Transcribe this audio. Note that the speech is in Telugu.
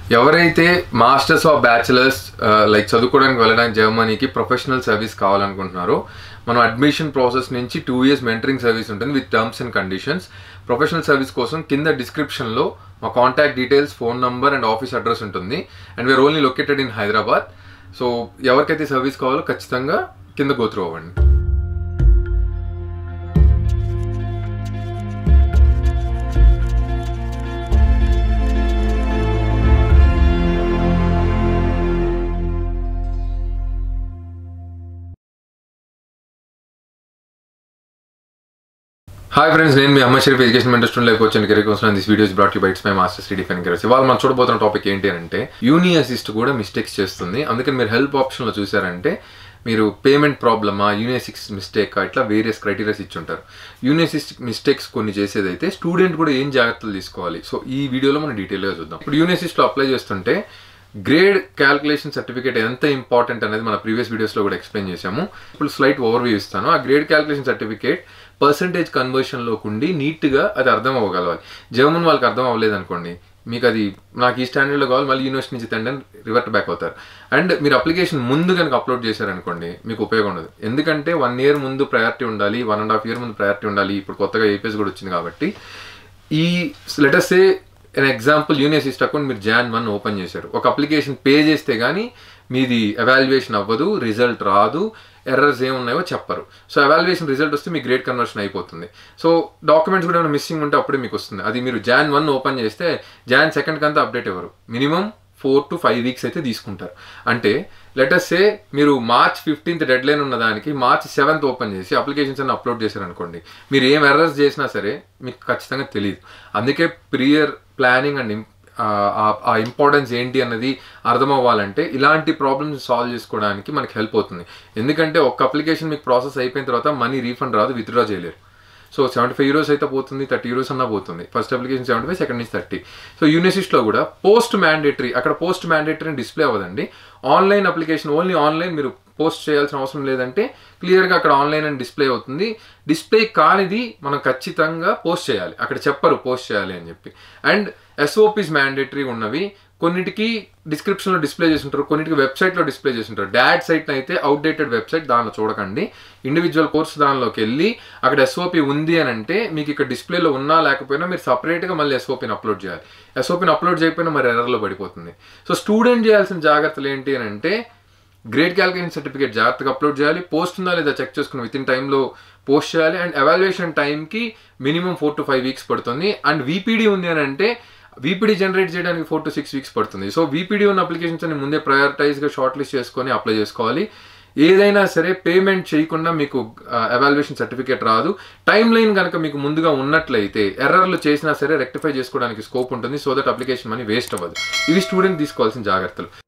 ఎవరైతే మాస్టర్స్ ఆఫ్ బ్యాచిలర్స్ లైక్ చదువుకోవడానికి వెళ్ళడానికి జర్మనీకి ప్రొఫెషనల్ సర్వీస్ కావాలనుకుంటున్నారో మనం అడ్మిషన్ ప్రాసెస్ నుంచి టూ ఇయర్స్ మెంటరింగ్ సర్వీస్ ఉంటుంది with terms and conditions professional service కోసం కింద డిస్క్రిప్షన్లో మా contact details phone number and office address ఉంటుంది and we are only located in Hyderabad so ఎవరికైతే సర్వీస్ కావాలో ఖచ్చితంగా కింద గోత్రూ అవ్వండి హాయ్ ఫ్రెండ్స్ నేను మీ అమ్మ Sharif education mentor student life వచ్చాను కెరీర్ కోసం this videos brought you bytes my master study ఫెన్ కెరీర్స్ ఇవాళ మనం చూడబోతున్న టాపిక్ ఏంటి అంటే యూని అసిస్ట్ కూడా మిస్టేక్స్ చేస్తుంది అందుకని మీరు హెల్ప్ ఆప్షన్లో చూసారంటే మీరు పేమెంట్ ప్రాబ్లమా యూనిసిక్స్ మిస్టేక్ ఇట్లా వేరియస్ క్రైటీరియాస్ ఇచ్చి ఉంటారు యూనిసిక్స్ మిస్టేక్స్ కొన్ని చేసేదైతే స్టూడెంట్ కూడా ఏం జాగ్రత్తలు తీసుకోవాలి సో ఈ వీడియోలో మనం డీటెయిల్గా చూద్దాం ఇప్పుడు యూనిసిస్ట్లో అప్లై చేస్తుంటే గ్రేడ్ క్యాల్కులేషన్ సర్టిఫికేట్ ఎంత ఇంపార్టెంట్ అనేది మన ప్రీవియస్ వీడియోస్లో కూడా ఎక్స్ప్లెయిన్ చేశాము ఇప్పుడు స్లైట్ ఓవర్వ్యూ ఇస్తాను ఆ గ్రేడ్ క్యాల్కులేషన్ సర్టిఫికేట్ పర్సంటేజ్ కన్వర్షన్లోకి ఉండి నీట్గా అది అర్థం అవ్వగలవాలి జర్మన్ వాళ్ళకి అర్థం అవ్వలేదు అనుకోండి మీకు అది నాకు ఈ స్టాండర్డ్లో కావాలి మళ్ళీ యూనివర్సిటీ నుంచి తండి రివర్ట్ బ్యాక్ అవుతారు అండ్ మీరు అప్లికేషన్ ముందు కనుక అప్లోడ్ చేశారనుకోండి మీకు ఉపయోగం ఉండదు ఎందుకంటే వన్ ఇయర్ ముందు ప్రయారిటీ ఉండాలి వన్ అండ్ హాఫ్ ఇయర్ ముందు ప్రయారిటీ ఉండాలి ఇప్పుడు కొత్తగా ఏపీఎస్ కూడా వచ్చింది కాబట్టి ఈ లెటర్సే అన్ ఎగ్జాంపుల్ యూనివర్సిటీ అకౌంట్ మీరు జాన్ వన్ ఓపెన్ చేశారు ఒక అప్లికేషన్ పే చేస్తే కానీ మీది ఎవాల్యుయేషన్ అవ్వదు రిజల్ట్ రాదు ఎర్రర్స్ ఏమున్నాయో చెప్పరు సో ఎవాల్యుయేషన్ రిజల్ట్ వస్తే మీ గ్రేడ్ కన్వర్షన్ అయిపోతుంది సో డాక్యుమెంట్స్ కూడా ఏమైనా మిస్సింగ్ ఉంటే అప్పుడే మీకు వస్తుంది అది మీరు జాన్ వన్ ఓపెన్ చేస్తే జాన్ సెకండ్ అంతా అప్డేట్ ఇవ్వరు minimum four to five weeks అయితే తీసుకుంటారు అంటే లెటర్స్ సే మీరు మార్చ్ ఫిఫ్టీన్త్ డెడ్ లైన్ ఉన్న దానికి మార్చ్ సెవెంత్ ఓపెన్ చేసి అప్లికేషన్స్ అన్ని అప్లోడ్ చేశారనుకోండి మీరు ఏం ఎర్రర్స్ చేసినా సరే మీకు ఖచ్చితంగా తెలియదు అందుకే ప్రియర్ ప్లానింగ్ అండ్ ఆ ఇంపార్టెన్స్ ఏంటి అన్నది అర్థం అవ్వాలంటే ఇలాంటి ప్రాబ్లమ్స్ సాల్వ్ చేసుకోవడానికి మనకి హెల్ప్ అవుతుంది ఎందుకంటే ఒక అప్లికేషన్ మీకు ప్రాసెస్ అయిపోయిన తర్వాత మనీ రీఫండ్ రాదు విత్డ్రా చేయలేరు సో సెవెంటీ ఫైవ్ యూరోస్ అయితే పోతుంది థర్టీ యూరోస్ అన్నా పోతుంది first application seventy five second నుంచి థర్టీ సో యూనివర్సిటీలో కూడా పోస్ట్ మ్యాండేటరీ అక్కడ పోస్ట్ మ్యాండేటరీ డిస్ప్లే అవ్వదండి ఆన్లైన్ అప్లికేషన్ ఓన్లీ ఆన్లైన్ మీరు పోస్ట్ చేయాల్సిన అవసరం లేదంటే క్లియర్గా అక్కడ ఆన్లైన్ అని డిస్ప్లే అవుతుంది డిస్ప్లే కానిది మనం ఖచ్చితంగా పోస్ట్ చేయాలి అక్కడ చెప్పరు పోస్ట్ చేయాలి అని చెప్పి అండ్ ఎస్ఓపీస్ మ్యాండేటరీ ఉన్నవి కొన్నిటికి డిస్క్రిప్షన్లో డిస్ప్లే చేసి ఉంటారు కొన్నిటికి వెబ్సైట్లో డిస్ప్లే చేసి ఉంటారు డాడ్ సైట్ అయితే అవుట్డేటెడ్ వెబ్సైట్ దానిలో చూడకండి ఇండివిజువల్ కోర్స్ దానిలోకి వెళ్ళి అక్కడ ఎస్ఓపి ఉంది అని అంటే మీకు ఇక్కడ డిస్ప్లేలో ఉన్నా లేకపోయినా మీరు సపరేట్గా మళ్ళీ ఎస్ఓపిని అప్లోడ్ చేయాలి ఎస్ఓపిని అప్లోడ్ చేయకపోయినా మరి ఎర్రర్లో పడిపోతుంది సో స్టూడెంట్ చేయాల్సిన జాగ్రత్తలు ఏంటి అని అంటే గ్రేడ్ క్యాల్కులేషన్ సర్టిఫికేట్ జాగ్రత్తగా అప్లోడ్ చేయాలి పోస్ట్ ఉందా లేదా చెక్ చేసుకుని విత్ ఇన్ టైంలో పోస్ట్ చేయాలి అండ్ ఎవాల్యుయేషన్ టైంకి minimum four to five weeks పడుతుంది అండ్ వీపీడీ ఉంది అని అంటే వీపీడీ జనరేట్ చేయడానికి ఫోర్ టు సిక్స్ వీక్స్ పడుతుంది సో వీపీడీ ఉన్న అప్లికేషన్స్ అని ముందే ప్రయారిటైజ్గా షార్ట్ లిస్ట్ చేసుకొని అప్లై చేసుకోవాలి ఏదైనా సరే పేమెంట్ చేయకుండా మీకు ఎవాల్యుయేషన్ సర్టిఫికేట్ రాదు టైం లైన్ కనుక మీకు ముందుగా ఉన్నట్లయితే ఎర్రర్లు చేసినా సరే రెక్టిఫై చేసుకోవడానికి స్కోప్ ఉంటుంది so that application money waste అవ్వదు ఇవి స్టూడెంట్ తీసుకోవాల్సిన జాగ్రత్తలు